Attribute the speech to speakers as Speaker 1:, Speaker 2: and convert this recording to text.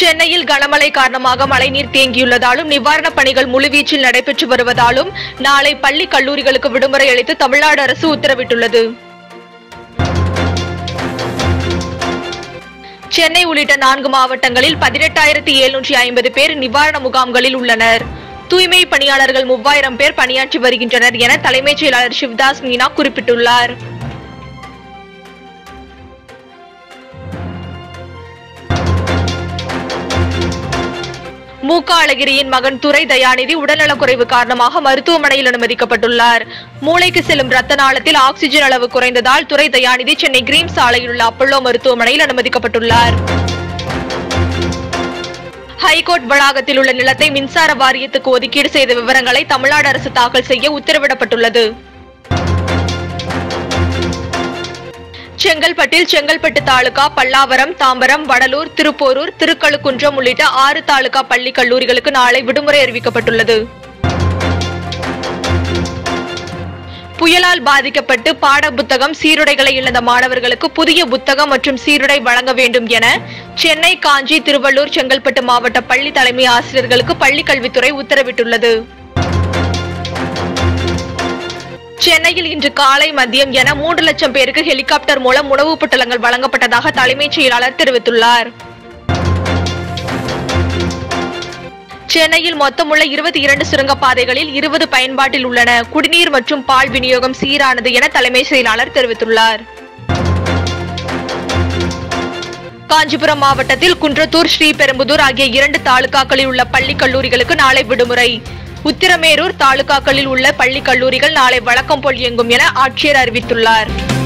Speaker 1: சென்னையில் கனமழை காரணமாக மழைநீர் தேங்கியுள்ளதாலும் நிவாரணப் பணிகள் முழுவீச்சில் நடைபெற்று வருவதாலும் நாளை பள்ளி கல்லூரிகளுக்கு விடுமுறை அளித்து தமிழ்நாடு அரசு உத்தரவிட்டுள்ளது சென்னை உள்ளிட்ட நான்கு மாவட்டங்களில் பதினெட்டாயிரத்தி எழுநூற்றி ஐம்பது பேர் நிவாரண முகாம்களில் உள்ளனர் தூய்மை பணியாளர்கள் மூவாயிரம் பேர் பணியாற்றி வருகின்றனர் என தலைமைச் செயலாளர் சிவதாஸ் மீனா குறிப்பிட்டுள்ளார் மூக அழகிரியின் மகன் துரை தயாநிதி உடல்நலக்குறைவு காரணமாக மருத்துவமனையில் அனுமதிக்கப்பட்டுள்ளார் மூளைக்கு செல்லும் ரத்த நாளத்தில் ஆக்ஸிஜன் அளவு குறைந்ததால் துரை தயாநிதி சென்னை கிரீம் சாலையில் உள்ள அப்பல்லோ மருத்துவமனையில் அனுமதிக்கப்பட்டுள்ளார் ஹைகோர்ட் வளாகத்தில் உள்ள நிலத்தை மின்சார வாரியத்துக்கு ஒதுக்கீடு செய்த விவரங்களை தமிழ்நாடு அரசு தாக்கல் செய்ய உத்தரவிடப்பட்டுள்ளது செங்கல்பட்டில் செங்கல்பட்டு தாலுகா பல்லாவரம் தாம்பரம் வடலூர் திருப்போரூர் திருக்கழுக்குன்றம் உள்ளிட்ட ஆறு தாலுகா பள்ளி கல்லூரிகளுக்கு நாளை விடுமுறை அறிவிக்கப்பட்டுள்ளது புயலால் பாதிக்கப்பட்டு பாட புத்தகம் சீருடைகளை இழந்த மாணவர்களுக்கு புதிய புத்தகம் மற்றும் சீருடை வழங்க வேண்டும் என சென்னை காஞ்சி திருவள்ளூர் செங்கல்பட்டு மாவட்ட பள்ளி தலைமை ஆசிரியர்களுக்கு பள்ளிக் கல்வித்துறை உத்தரவிட்டுள்ளது சென்னையில் இன்று காலை மதியம் என மூன்று லட்சம் பேருக்கு ஹெலிகாப்டர் மூலம் உணவுப் பொட்டலங்கள் வழங்கப்பட்டதாக தலைமைச் செயலாளர் தெரிவித்துள்ளார் சென்னையில் மொத்தமுள்ள இருபத்தி இரண்டு சுரங்கப்பாதைகளில் இருபது பயன்பாட்டில் உள்ளன குடிநீர் மற்றும் பால் விநியோகம் சீரானது என தலைமைச் செயலாளர் தெரிவித்துள்ளார் காஞ்சிபுரம் மாவட்டத்தில் குன்றத்தூர் ஸ்ரீபெரும்புதூர் ஆகிய இரண்டு தாலுகாக்களில் உள்ள பள்ளி கல்லூரிகளுக்கு நாளை விடுமுறை உத்திரமேரூர் தாலுகாக்களில் உள்ள பள்ளி கல்லூரிகள் நாளை வழக்கம் போல் இயங்கும் என ஆட்சியர் அறிவித்துள்ளார்